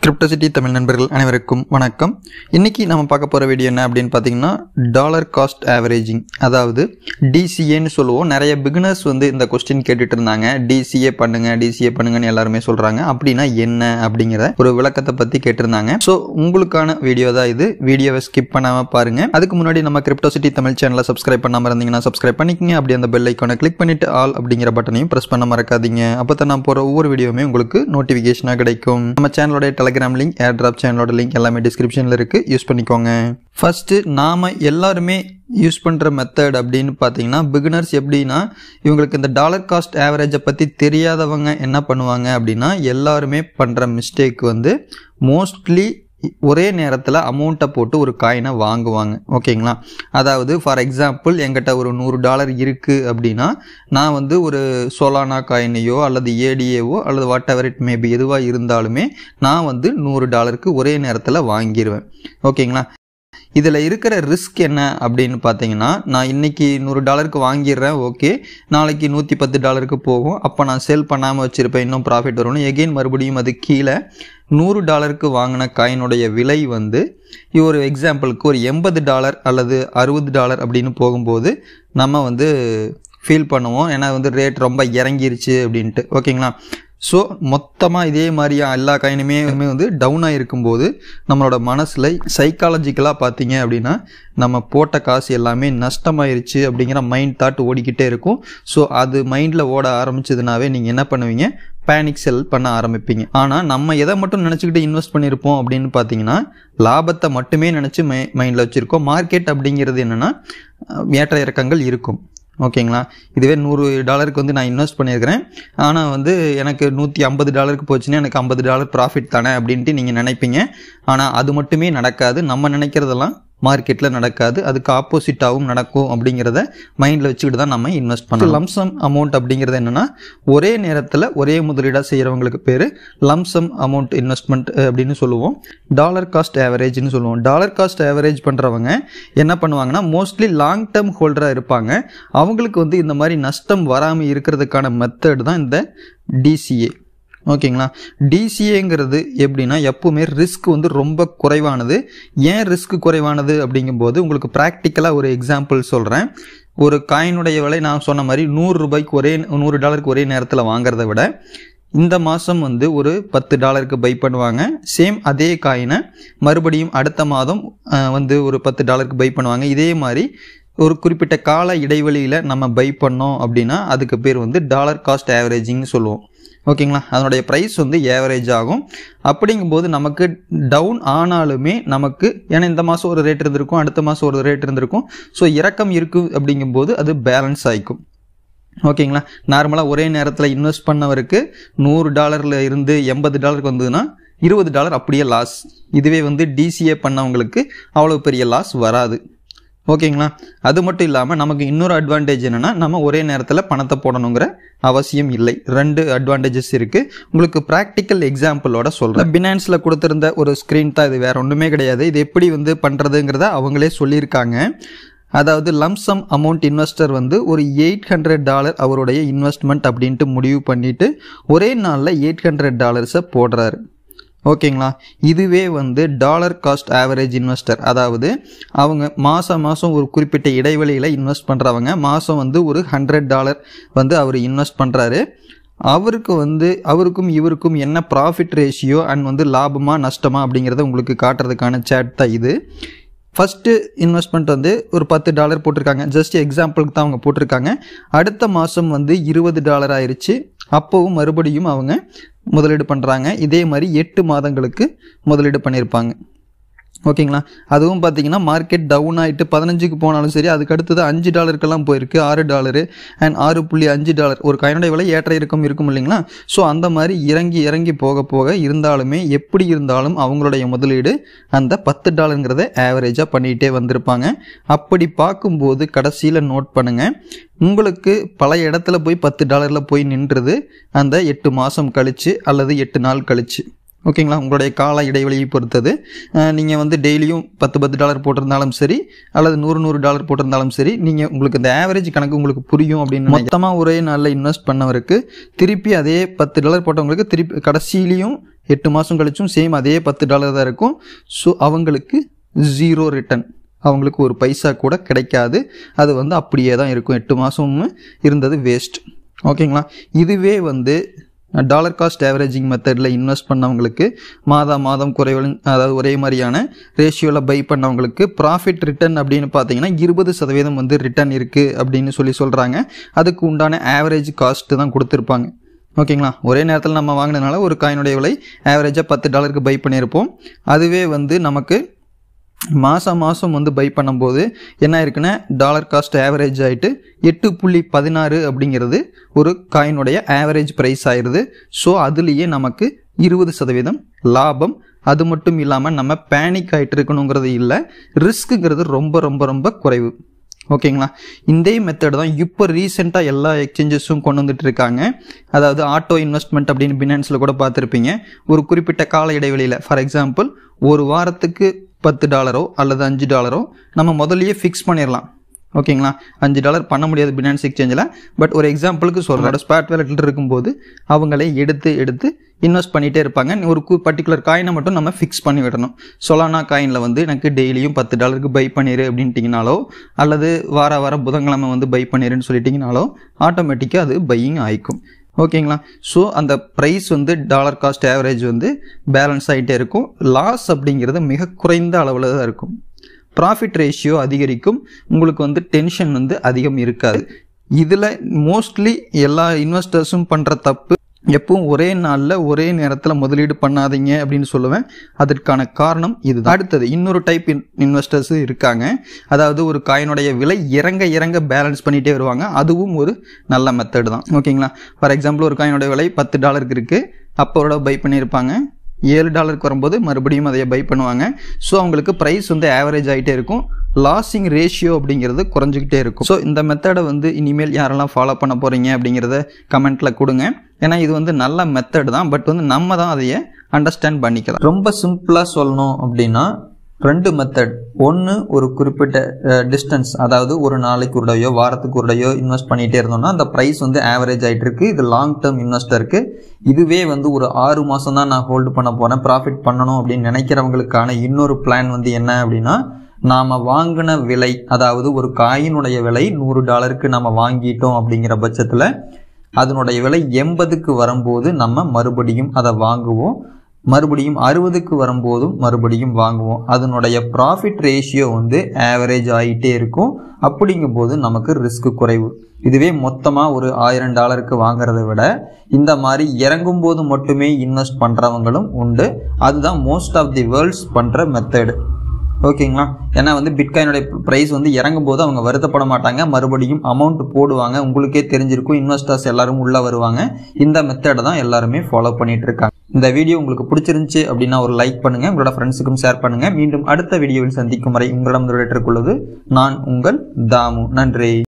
Crypto City Tamil நண்பர்கள் அனைவருக்கும் வணக்கம் இன்னைக்கு நம்ம பார்க்க போகிற வீடியோ என்ன அப்படின்னு பார்த்தீங்கன்னா டாலர் காஸ்ட் ஆவரேஜிங் அதாவது டிசிஏன்னு சொல்லுவோம் நிறைய பிகினர்ஸ் வந்து இந்த கொஸ்டின் கேட்டுட்டு இருந்தாங்க டிசிஏ பண்ணுங்க டிசிஏ பண்ணுங்கன்னு எல்லாருமே சொல்கிறாங்க அப்படின்னா என்ன அப்படிங்கிற ஒரு விளக்கத்தை பற்றி கேட்டிருந்தாங்க ஸோ உங்களுக்கான வீடியோ தான் இது வீடியோவை ஸ்கிப் பண்ணாமல் பாருங்க அதுக்கு முன்னாடி நம்ம கிரிப்டோசிட்டி தமிழ் சேனலை சப்ஸ்கிரைப் பண்ணாமல் இருந்தீங்கன்னா சப்ஸ்கிரைப் பண்ணிக்கங்க அப்படி அந்த பெல் ஐக்கானை கிளிக் பண்ணிட்டு ஆல் அப்படிங்கிற பட்டனையும் ப்ரெஸ் பண்ண மறக்காதீங்க அப்போ தான் நான் போகிற ஒவ்வொரு வீடியோவுமே உங்களுக்கு நோட்டிஃபிகேஷனாக கிடைக்கும் நம்ம சேனலோட டெலிகிராம் லிங்க் ஏர் டிராப் சேனலோட லிங்க் எல்லாமே டிஸ்கிரிப்ஷனில் இருக்குது யூஸ் பண்ணிக்கோங்க ஃபஸ்ட்டு நாம் எல்லாருமே யூஸ் பண்ணுற மெத்தட் அப்படின்னு பார்த்தீங்கன்னா பிகினர்ஸ் எப்படின்னா இவங்களுக்கு இந்த டாலர் காஸ்ட் ஆவரேஜை பற்றி தெரியாதவங்க என்ன பண்ணுவாங்க அப்படின்னா எல்லாருமே பண்ணுற மிஸ்டேக் வந்து மோஸ்ட்லி ஒரே நேரத்தில் அமௌண்ட்டை போட்டு ஒரு காயினை வாங்குவாங்க ஓகேங்களா அதாவது ஃபார் எக்ஸாம்பிள் எங்கிட்ட ஒரு நூறு டாலர் இருக்குது அப்படின்னா நான் வந்து ஒரு சோலானா காயினையோ அல்லது ஏடிஏவோ அல்லது வாட் எவர் இட் மேபி எதுவாக இருந்தாலுமே நான் வந்து நூறு டாலருக்கு ஒரே நேரத்தில் வாங்கிடுவேன் ஓகேங்களா இதில் இருக்கிற ரிஸ்க் என்ன அப்படின்னு பார்த்தீங்கன்னா நான் இன்னைக்கு நூறு டாலருக்கு வாங்கிடுறேன் ஓகே நாளைக்கு நூற்றி பத்து டாலருக்கு போகும் அப்போ நான் சேல் பண்ணாமல் வச்சுருப்பேன் இன்னும் ப்ராஃபிட் வரும்னு எகெயின் மறுபடியும் அது கீழே நூறு டாலருக்கு வாங்கின காயினுடைய விலை வந்து ஒரு எக்ஸாம்பிளுக்கு ஒரு எண்பது டாலர் அல்லது அறுபது டாலர் அப்படின்னு போகும்போது நம்ம வந்து ஃபீல் பண்ணுவோம் ஏன்னா வந்து ரேட் ரொம்ப இறங்கிருச்சு அப்படின்ட்டு ஓகேங்களா ஸோ மொத்தமாக இதே மாதிரியா எல்லா காயினுமே வந்து டவுன் ஆகிருக்கும்போது நம்மளோட மனசில் சைக்காலஜிக்கலாக பார்த்தீங்க அப்படின்னா நம்ம போட்ட காசு எல்லாமே நஷ்டமாயிருச்சு அப்படிங்கிற மைண்ட் தாட் ஓடிக்கிட்டே இருக்கும் ஸோ அது மைண்டில் ஓட ஆரம்பிச்சதுனாவே நீங்கள் என்ன பண்ணுவீங்க பேனிக் செல் பண்ண ஆரம்பிப்பீங்க ஆனால் நம்ம எதை மட்டும் நினச்சிக்கிட்டு இன்வெஸ்ட் பண்ணியிருப்போம் அப்படின்னு பார்த்தீங்கன்னா லாபத்தை மட்டுமே நினச்சி மை மைண்டில் வச்சுருக்கோம் மார்க்கெட் அப்படிங்கிறது என்னென்னா ஏற்ற இறக்கங்கள் இருக்கும் ஓகேங்களா இதுவே நூறு டாலருக்கு வந்து நான் இன்வெஸ்ட் பண்ணியிருக்கிறேன் ஆனால் வந்து எனக்கு நூற்றி ஐம்பது டாலருக்கு போச்சுன்னா எனக்கு ஐம்பது டாலர் ப்ராஃபிட் தானே அப்படின்ட்டு நீங்கள் நினைப்பீங்க ஆனால் அது மட்டுமே நடக்காது நம்ம நினைக்கிறதெல்லாம் மார்க்கெட்டில் நடக்காது அதுக்கு ஆப்போசிட்டாகவும் நடக்கும் அப்படிங்கிறத மைண்டில் வச்சுக்கிட்டு தான் நம்ம இன்வெஸ்ட் பண்ணலாம் லம்சம் அமௌண்ட் அப்படிங்கிறது என்னென்னா ஒரே நேரத்தில் ஒரே முதலீடாக செய்கிறவங்களுக்கு பேர் லம்சம் அமௌண்ட் இன்வெஸ்ட்மெண்ட் அப்படின்னு சொல்லுவோம் டாலர் காஸ்ட் ஆவரேஜ்னு சொல்லுவோம் டாலர் காஸ்ட் ஆவரேஜ் பண்ணுறவங்க என்ன பண்ணுவாங்கன்னா மோஸ்ட்லி லாங் டேர்ம் ஹோல்டராக இருப்பாங்க அவங்களுக்கு வந்து இந்த மாதிரி நஷ்டம் வராமல் இருக்கிறதுக்கான மெத்தட் தான் இந்த டிசிஏ ஓகேங்களா டிசிஏங்கிறது எப்படின்னா எப்பவுமே ரிஸ்க் வந்து ரொம்ப குறைவானது ஏன் ரிஸ்க் குறைவானது அப்படிங்கும்போது உங்களுக்கு ப்ராக்டிக்கலாக ஒரு எக்ஸாம்பிள் சொல்கிறேன் ஒரு காயினுடைய விலை நான் சொன்ன மாதிரி நூறு ரூபாய்க்கு ஒரே நூறு டாலருக்கு ஒரே நேரத்தில் வாங்குறத விட இந்த மாதம் வந்து ஒரு பத்து டாலருக்கு பை பண்ணுவாங்க சேம் அதே காயினை மறுபடியும் அடுத்த மாதம் வந்து ஒரு பத்து டாலருக்கு பை பண்ணுவாங்க இதே மாதிரி ஒரு குறிப்பிட்ட கால இடைவெளியில் நம்ம பை பண்ணோம் அப்படின்னா அதுக்கு பேர் வந்து டாலர் காஸ்ட் ஆவரேஜிங்னு சொல்லுவோம் ஓகேங்களா அதனுடைய ப்ரைஸ் வந்து ஏவரேஜ் ஆகும் அப்படிங்கும்போது நமக்கு டவுன் ஆனாலுமே நமக்கு ஏன்னா இந்த மாதம் ஒரு ரேட் இருந்திருக்கும் அடுத்த மாதம் ஒரு ரேட் இருந்திருக்கும் ஸோ இறக்கம் இருக்குது அப்படிங்கும்போது அது பேலன்ஸ் ஆகிக்கும் ஓகேங்களா நார்மலாக ஒரே நேரத்தில் இன்வெஸ்ட் பண்ணவருக்கு நூறு டாலரில் இருந்து எண்பது டாலருக்கு வந்ததுன்னா இருபது டாலர் அப்படியே லாஸ் இதுவே வந்து டிசிஏ பண்ணவங்களுக்கு அவ்வளோ பெரிய லாஸ் வராது ஓகேங்களா அது மட்டும் இல்லாமல் நமக்கு இன்னொரு அட்வான்டேஜ் என்னென்னா நம்ம ஒரே நேரத்தில் பணத்தை போடணுங்கிற அவசியம் இல்லை ரெண்டு அட்வான்டேஜஸ் இருக்குது உங்களுக்கு ப்ராக்டிக்கல் எக்ஸாம்பிளோட சொல்கிறேன் பினான்ஸில் கொடுத்துருந்த ஒரு ஸ்க்ரீன் தான் இது வேறு ஒன்றுமே கிடையாது இது எப்படி வந்து பண்ணுறதுங்கிறத அவங்களே சொல்லியிருக்காங்க அதாவது லம்சம் அமௌண்ட் இன்வெஸ்டர் வந்து ஒரு எயிட் ஹண்ட்ரட் டாலர் அவருடைய இன்வெஸ்ட்மெண்ட் அப்படின்ட்டு முடிவு பண்ணிவிட்டு ஒரே நாளில் எயிட் ஹண்ட்ரட் டாலர்ஸை போடுறாரு ஓகேங்களா இதுவே வந்து டாலர் காஸ்ட் ஆவரேஜ் இன்வெஸ்டர் அதாவது அவங்க மாதம் மாதம் ஒரு குறிப்பிட்ட இடைவெளியில் இன்வெஸ்ட் பண்ணுறவங்க மாதம் வந்து ஒரு ஹண்ட்ரட் டாலர் வந்து அவர் இன்வெஸ்ட் பண்ணுறாரு அவருக்கு வந்து அவருக்கும் இவருக்கும் என்ன ப்ராஃபிட் ரேஷியோ அண்ட் வந்து லாபமாக நஷ்டமா அப்படிங்கிறத உங்களுக்கு காட்டுறதுக்கான சேட் தான் இது ஃபஸ்ட்டு இன்வெஸ்ட்மெண்ட் வந்து ஒரு பத்து டாலர் போட்டிருக்காங்க ஜஸ்ட் எக்ஸாம்பிளுக்கு தான் அவங்க போட்டிருக்காங்க அடுத்த மாதம் வந்து இருபது டாலர் ஆயிடுச்சு அப்போவும் மறுபடியும் அவங்க முதலீடு பண்ணுறாங்க இதே மாதிரி எட்டு மாதங்களுக்கு முதலீடு பண்ணியிருப்பாங்க ஓகேங்களா அதுவும் பார்த்தீங்கன்னா மார்க்கெட் டவுன் ஆகிட்டு பதினஞ்சுக்கு போனாலும் சரி அதுக்கு அடுத்தது அஞ்சு டாலருக்கெல்லாம் போயிருக்கு ஆறு டாலரு அண்ட் ஆறு புள்ளி அஞ்சு டாலர் ஒரு காயினுடைய விலை ஏற்ற இறக்கம் இருக்கும் இல்லைங்களா ஸோ அந்த மாதிரி இறங்கி இறங்கி போக போக இருந்தாலுமே எப்படி இருந்தாலும் அவங்களுடைய முதலீடு அந்த பத்து டாலருங்கிறத ஆவரேஜாக பண்ணிகிட்டே வந்திருப்பாங்க அப்படி பார்க்கும்போது கடைசியில் நோட் பண்ணுங்கள் உங்களுக்கு பல இடத்துல போய் பத்து டாலரில் போய் நின்றுது அந்த எட்டு மாதம் கழித்து அல்லது எட்டு நாள் கழித்து ஓகேங்களா உங்களுடைய கால இடைவெளியை பொறுத்தது நீங்கள் வந்து டெய்லியும் பத்து பத்து டாலர் போட்டிருந்தாலும் சரி அல்லது நூறு நூறு டாலர் போட்டிருந்தாலும் சரி நீங்கள் உங்களுக்கு இந்த ஆவரேஜ் கணக்கு உங்களுக்கு புரியும் அப்படின்னு மொத்தமாக ஒரே நாளில் இன்வெஸ்ட் பண்ணவருக்கு திருப்பி அதே பத்து டாலர் போட்டவங்களுக்கு திருப்பி கடைசியிலையும் எட்டு மாதம் கழிச்சும் சேம் அதே பத்து டாலர் தான் இருக்கும் ஸோ அவங்களுக்கு ஜீரோ ரிட்டர்ன் அவங்களுக்கு ஒரு பைசா கூட கிடைக்காது அது வந்து அப்படியே தான் இருக்கும் எட்டு மாதமும் இருந்தது வேஸ்ட் ஓகேங்களா இதுவே வந்து டாலர் காஸ்ட் ஆவரேஜிங் மெத்தடில் இன்வெஸ்ட் பண்ணவங்களுக்கு மாதா மாதம் குறைவல் அதாவது ஒரே மாதிரியான ரேஷியோவில் பை பண்ணவங்களுக்கு ப்ராஃபிட் ரிட்டர்ன் அப்படின்னு பார்த்தீங்கன்னா இருபது சதவீதம் வந்து ரிட்டர்ன் இருக்குது அப்படின்னு சொல்லி சொல்கிறாங்க அதுக்கு உண்டான ஆவரேஜ் காஸ்ட்டு தான் கொடுத்துருப்பாங்க ஓகேங்களா ஒரே நேரத்தில் நம்ம வாங்கினதுனால ஒரு காயினுடைய விலை ஆவரேஜாக பத்து டாலருக்கு பை பண்ணியிருப்போம் அதுவே வந்து நமக்கு மாதம் மாதம் வந்து பை பண்ணும்போது என்ன இருக்குன்னா டாலர் காஸ்ட் ஆவரேஜ் ஆகிட்டு எட்டு புள்ளி பதினாறு அப்படிங்கிறது ஒரு காயினுடைய ஆவரேஜ் ப்ரைஸ் ஆயிடுது ஸோ அதுலேயே நமக்கு இருபது சதவீதம் லாபம் அது மட்டும் இல்லாமல் நம்ம பேனிக் ஆகிட்டு இருக்கணுங்கிறது இல்லை ரிஸ்க்குங்கிறது ரொம்ப ரொம்ப ரொம்ப குறைவு ஓகேங்களா இந்த மெத்தட் தான் இப்போ ரீசெண்டாக எல்லா எக்ஸ்சேஞ்சஸும் கொண்டு வந்துட்டு இருக்காங்க அதாவது ஆட்டோ இன்வெஸ்ட்மெண்ட் அப்படின்னு பினான்ஸில் கூட பார்த்துருப்பீங்க ஒரு குறிப்பிட்ட கால இடைவெளியில் ஃபார் எக்ஸாம்பிள் ஒரு வாரத்துக்கு பத்து டாலரோ அல்லது அஞ்சு டாலரோ நம்ம முதல்லயே ஃபிக்ஸ் பண்ணிடலாம் ஓகேங்களா அஞ்சு டாலர் பண்ண முடியாது பினான்ஸ் எக்ஸ்சேஞ்சில் பட் ஒரு எக்ஸாம்பிளுக்கு சொல்கிறோட ஸ்பாட் வேலட்டில் இருக்கும்போது அவங்களே எடுத்து எடுத்து இன்வெஸ்ட் பண்ணிகிட்டே இருப்பாங்க ஒரு பர்டிகுலர் காயினை மட்டும் நம்ம ஃபிக்ஸ் பண்ணி விடணும் சொலானா காயினில் வந்து எனக்கு டெய்லியும் பத்து டாலருக்கு பை பண்ணிடு அப்படின்ட்டிங்கனாலோ அல்லது வார வாரம் புதன்கிழமை வந்து பை பண்ணிடுன்னு சொல்லிட்டிங்கனாலோ ஆட்டோமேட்டிக்காக அது பையிங் ஆயிக்கும் ஓகேங்களா ஸோ அந்த ப்ரைஸ் வந்து டாலர் காஸ்ட் ஆவரேஜ் வந்து பேலன்ஸ் ஆகிட்டே இருக்கும் லாஸ் அப்படிங்கிறது மிக குறைந்த அளவில் தான் இருக்கும் ப்ராஃபிட் ரேஷியோ அதிகரிக்கும் உங்களுக்கு வந்து டென்ஷன் வந்து அதிகம் இருக்காது இதில் மோஸ்ட்லி எல்லா இன்வெஸ்டர்ஸும் பண்ணுற தப்பு எப்பவும் ஒரே நாளில் ஒரே நேரத்தில் முதலீடு பண்ணாதீங்க அப்படின்னு சொல்லுவேன் அதற்கான காரணம் இது அடுத்தது இன்னொரு டைப் இன்வெஸ்டர்ஸ் இருக்காங்க அதாவது ஒரு காயினுடைய விலை இறங்க இறங்க பேலன்ஸ் பண்ணிகிட்டே வருவாங்க அதுவும் ஒரு நல்ல மெத்தட் தான் ஓகேங்களா ஃபார் எக்ஸாம்பிள் ஒரு காயினுடைய விலை பத்து டாலருக்கு இருக்குது அப்போட பை பண்ணியிருப்பாங்க ஏழு டாலருக்கு வரும்போது மறுபடியும் அதை பை பண்ணுவாங்க ஸோ அவங்களுக்கு ப்ரைஸ் வந்து ஆவரேஜ் ஆகிட்டே இருக்கும் லாஸிங் ரேஷியோ அப்படிங்கிறது குறைஞ்சிக்கிட்டே இருக்கும் ஸோ இந்த மெத்தடை வந்து இனிமேல் யாரெல்லாம் ஃபாலோ பண்ண போகிறீங்க அப்படிங்கிறத கமெண்ட்டில் கொடுங்க ஏன்னா இது வந்து நல்ல மெத்தட் தான் பட் வந்து நம்ம தான் அதையே அண்டர்ஸ்டாண்ட் பண்ணிக்கலாம் ரொம்ப சிம்பிளாக சொல்லணும் அப்படின்னா ரெண்டு மெத்தட் ஒன்று ஒரு குறிப்பிட்ட டிஸ்டன்ஸ் அதாவது ஒரு நாளைக்கு உடையோ வாரத்துக்கு உடையோ இன்வெஸ்ட் பண்ணிகிட்டே இருந்தோம்னா அந்த ப்ரைஸ் வந்து ஆவரேஜ் ஆகிட்டு இருக்கு இது லாங் டேர்ம் இன்வெஸ்டருக்கு இதுவே வந்து ஒரு ஆறு மாதம் தான் நான் ஹோல்டு பண்ண போகிறேன் ப்ராஃபிட் பண்ணணும் அப்படின்னு நினைக்கிறவங்களுக்கான இன்னொரு பிளான் வந்து என்ன அப்படின்னா நாம் வாங்கின விலை அதாவது ஒரு காயினுடைய விலை நூறு டாலருக்கு நம்ம வாங்கிட்டோம் அப்படிங்கிற பட்சத்தில் அதனுடைய விலை எண்பதுக்கு வரும்போது நம்ம மறுபடியும் அதை வாங்குவோம் மறுபடியும் அறுபதுக்கு வரும்போதும் மறுபடியும் வாங்குவோம் அதனுடைய ப்ராஃபிட் ரேஷியோ வந்து ஆவரேஜ் ஆகிட்டே இருக்கும் அப்படிங்கும்போது நமக்கு ரிஸ்க் குறைவு இதுவே மொத்தமாக ஒரு ஆயிரம் டாலருக்கு வாங்குறத விட இந்த மாதிரி இறங்கும் போது மட்டுமே இன்வெஸ்ட் பண்ணுறவங்களும் உண்டு அதுதான் மோஸ்ட் ஆஃப் தி வேர்ல்ட்ஸ் பண்ணுற மெத்தடு ஓகேங்களா ஏன்னா வந்து பிட்காயினுடைய ப்ரைஸ் வந்து இறங்கும் போது அவங்க வருத்தப்பட மாட்டாங்க மறுபடியும் அமௌண்ட் போடுவாங்க உங்களுக்கே தெரிஞ்சிருக்கும் இன்வெஸ்டர்ஸ் எல்லாரும் உள்ளே வருவாங்க இந்த மெத்தடை தான் எல்லாருமே ஃபாலோ பண்ணிட்டு இருக்காங்க இந்த வீடியோ உங்களுக்கு பிடிச்சிருந்துச்சு அப்படின்னா ஒரு லைக் பண்ணுங்க உங்களோட ஃப்ரெண்ட்ஸுக்கும் ஷேர் பண்ணுங்க மீண்டும் அடுத்த வீடியோவில் சந்திக்கும் வரை உங்களிடம் விடைபெற்றுக் கொள்வது நான் உங்கள் தாமு நன்றி